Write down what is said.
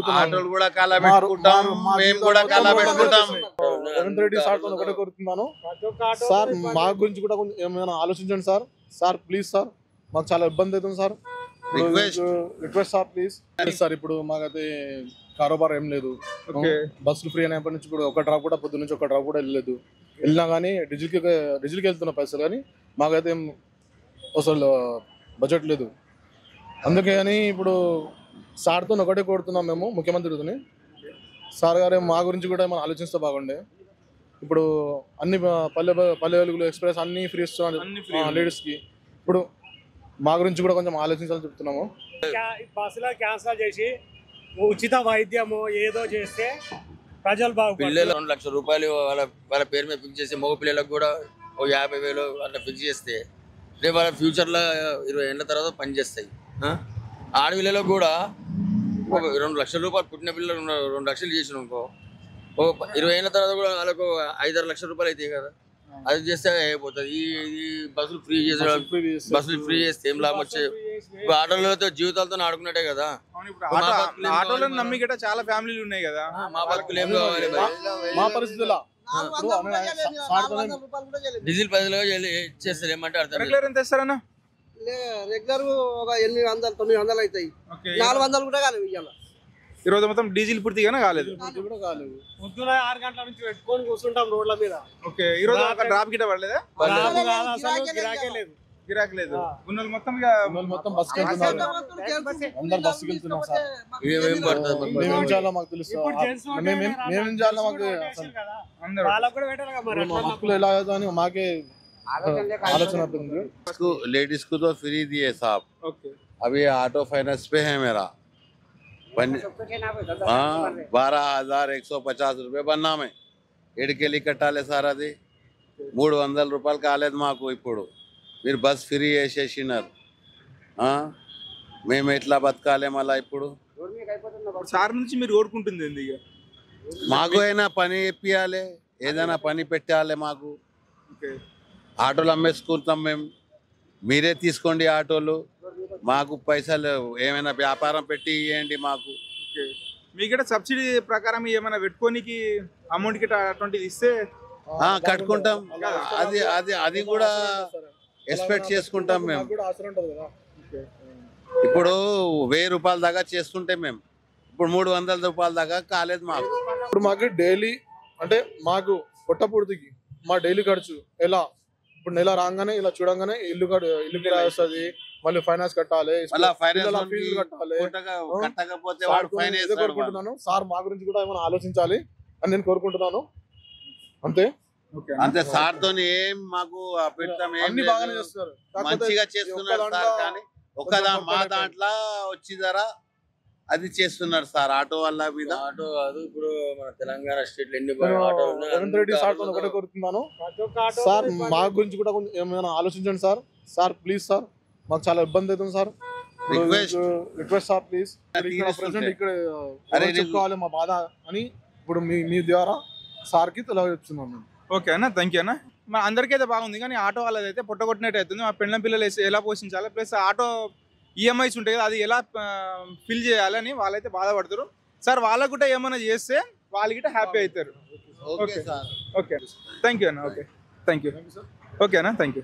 ఆటోలు కూడా కాల మారు- పెట్టుకుంటాం మారు- మా మేము జీవితం కూడా మొత్తం కాల ఒకటే పెట్టుకుంటాం రేవంత్ రెడ్డి సార్ తో ఒకటే కోరుతున్నాను సార్ మా గురించి కూడా కొంచెం ఏమైనా ఆలోచించండి సార్ సార్ ప్లీజ్ సార్ మాకు చాలా ఇబ్బంది అవుతుంది sir Request. Request sir please sir ఇప్పుడు మాకైతే కారోబార్ ఏం లేదు ఓకే బస్సులు ఫ్రీ అయినప్పటి నుంచి ఇప్పుడు ఒక డ్రాప్ కూడా పొద్దు నుంచి ఒక డ్రాప్ కూడా వెళ్ళలేదు వెళ్ళినా కానీ డీజిల్కి డీజిల్కి వెళ్తున్న పైసలు కానీ మాకైతే ఏం అసలు బడ్జెట్ లేదు అందుకే కానీ ఇప్పుడు సార్తో ఒకటే కోరుతున్నాం మేము ముఖ్యమంత్రితోని సార్ గారు మా గురించి కూడా ఏమైనా ఆలోచిస్తే బాగుండే ఇప్పుడు అన్ని ప- పల్లె పల్లె వెలుగులు ఎక్స్ప్రెస్ అన్ని ఫ్రీ అన్ని free ఇస్తున్నారు లేడీస్కి ఇప్పుడు మా గురించి కూడా కొంచెం ఆలోచించాలని చెప్తున్నాము బస్సులో క్యాన్సల్ చేసి ఉచిత వైద్యము ఏదో చేస్తే ప్రజలు పిల్లలు బాగుపడతారు రెండు లక్షల రూపాయలు వాళ్ళ వాళ్ళ పేరు మీద ఫిక్స్ చేసి మగ పిల్లలకు కూడా ఒక యాభై వేలు అట్లా ఫిక్స్ చేస్తే రేపు వాళ్ళ ఫ్యూచర్లో ఇరవై ఏళ్ళ తర్వాత పనిచేస్తాయి ఆ? ఆడపిల్లలకు కూడా ఒక రెండు లక్షల రూపాయలు పుట్టిన పిల్లలు రెండు రెండు లక్షలు చేసిన అనుకో ఒక ప- ఇరవై ఏళ్ళ తర్వాత కూడా వాళ్ళకు ఐదారు లక్షల రూపాయలు అవుతాయి కదా అది చేస్తే అయిపోతుంది ఈ ఈ బస్సులు ఫ్రీ చేసే ఫ్రీ చేస్తే- బస్సులు ఫ్రీ చేస్తే ఏం లాభం వచ్చే ఇప్పుడు ఆటోలతో జీవితాలతో ఆడుకున్నట్టే కదా అవును ఇప్పుడు మా ఆటో బతుకులు ఏం ఆటోలను కావాలి నమ్మి గిట్ట చాలా ఫ్యామిలీలు ఉన్నాయి కదా మా బతుకులు ఏం కావాలి భయ్? మా పరిస్థితి ఇలా ఇప్పుడు ఆమె సార్తోనే డీజిల్ పైసలు చేస్తారు ఏమంటే అర్థం లేదు. రెగ్యులర్ ఎంత ఇస్తారన్నా రెగ్యులర్ ఒక ఎనిమిది వందలు తొమ్మిది వందలు అవుతాయి ఓకే నాలుగు వందలు కూడా కాదు ఇవాళ ఈ రోజు మొత్తం డీజిల్ పూర్తిగానే కాలేదు ఇది కూడా కాలేదు పొద్దున ఆరు గంటల నుంచి పెట్టుకొని కూర్చుంటాం రోడ్ల మీద ఓకే ఈ రోజు ఒక డ్రాప్ గిట్ట పడలేదా రాదు కాదు అసలు గిరాకే లేదు గిరాకీ లేదు ఉన్నోళ్ళు మొత్తం ఇక వాళ్ళు మొత్తం బస్కి వెళ్తున్నారు అందరు బస్సుకి వెళ్తున్నాం సార్ ఏమేం పడుతుంది మాకు? మేమేం చేయాలో మాకు తెలుసు ఇప్పుడు జెంట్స్ ఉంటేనే మేమేం రా, మేమేం చేయాలో మాకు జెంట్స్ కూడా అసలు చేశారు కదా. అందరూ వాళ్ళకు కూడా పెట్టాలి కదా మరి ఇప్పుడు మా అట్లా బతుకులు ఎలా అవుతుందో అని మాకే ఆలోచన అవుతుంది को लेडीज को तो फ्री दिए साहब ఓకే अभी ऑटो फाइनेंस पे है मेरा हाँ बारह हजार एक सौ पचास रुपये బన్నా में ఎడికెళ్ళి కట్టాలి సార్ అది మూడు వందల రూపాయలు కాలేదు మాకు ఇప్పుడు మీరు బస్ ఫ్రీ చేసేసినారు ఆ? మేము ఎట్లా బతకాలి మళ్ళా ఇప్పుడు సార్ నుంచి మీరు కోరుకుంటుంది ఏంది ఇక మాకు అయినా పని ఇప్పియాలి ఏదైనా పని పెట్టాలి మాకు ఓకే ఆటోలు అమ్మేసుకుంటాం మేము మీరే తీసుకోండి ఆటోలు మాకు పైసలు ఏమైనా వ్యాపారం పెట్టి ఇవ్వండి మాకు ఓకే మీ గిట్ట సబ్సిడీ ప్రకారం ఏమైనా పెట్టుకోనికి అమౌంట్ గిట్ట అటువంటిది ఇస్తే ఆ, కట్టుకుంటాం అది అది అది కూడా ఎక్స్పెక్ట్ చేసుకుంటాం మేము మాకు కూడా ఆసరా ఉంటుంది కదా ఇప్పుడు వెయ్యి రూపాయల దాకా చేస్తుంటే మేము ఇప్పుడు మూడు వందల రూపాయల దాకా కాలేదు మాకు ఇప్పుడు మాకు డైలీ అంటే మాకు పొట్టపూర్తికి మా డైలీ ఖర్చు ఎలా ఇప్పుడు నెల రాగానే ఇలా చూడంగానే ఇల్లు కట్- ఇల్లు కిరాయి వస్తుంది మళ్ళీ ఫైనాన్స్ కట్టాలి మళ్ళా పిల్లల ఫైనాన్స్ ఫీజులు కట్టాలి కొట్టక- కట్టకపోతే సార్ వాడు తో ఫైన్ నేను ఇదే వేస్తాడు వాడు. కోరుకుంటున్నాను సార్ మా గురించి కూడా ఏమైనా ఆలోచించాలి అని నేను కోరుకుంటున్నాను అంతే ఓకే అంతే సార్ తోని ఏం మాకు పెడతాం ఏం అన్ని లేదు. బాగానే చేస్తున్నారు కాకపోతే మంచిగా ఈ చేస్తున్నారు ఒక్క సార్ దాంట్లో కానీ ఒక కొంచెం దా- మా పొరపాటు దాంట్లో వచ్చి ధర అది చేస్తున్నారు సార్ ఆటో వాళ్ళ మీద ఆటో కాదు ఇప్పుడు మన తెలంగాణ స్టేట్ లో ఎన్ని నేను ఆటోలు ఉన్నాయి? రేవంత్ రెడ్డి సార్ తో ఒకటే కోరుతున్నాను సార్ మా గురించి కూడా కొంచెం ఏమైనా ఆలోచించండి సార్ సార్ ప్లీజ్ సార్ మాకు చాలా ఇబ్బంది అవుతుంది sir Request. Request sir please తీరుస్తుంటే. ప్రెసిడెంట్ ఇక్కడ అరే ఎవరు చెప్పుకోవాలి మా బాధ అని ఇప్పుడు మీ మీ ద్వారా సార్కి తెలియజేస్తున్నాం మేము ఓకే అన్న థ్యాంక్ యూ అన్న మన అందరికైతే బాగుంది కానీ ఆటో వాళ్ళది అయితే పొట్టగొట్టినట్టు అవుతుంది మా పెళ్ళం పిల్లలు వేసి ఎలా పోషించాలి ప్లస్ ఆటో ఈఎంఐస్ ఉంటాయి కదా అది ఎలా ఫిల్ చేయాలని వాళ్ళైతే బాధపడతారు సార్ వాళ్ళకు కూడా ఏమైనా చేస్తే వాళ్ళు గిట్ట హ్యాపీ అవుతారు okay sir okay thank you అన్న ఓకే థ్యాంక్ యూ ఓకే అన్న థ్యాంక్ యూ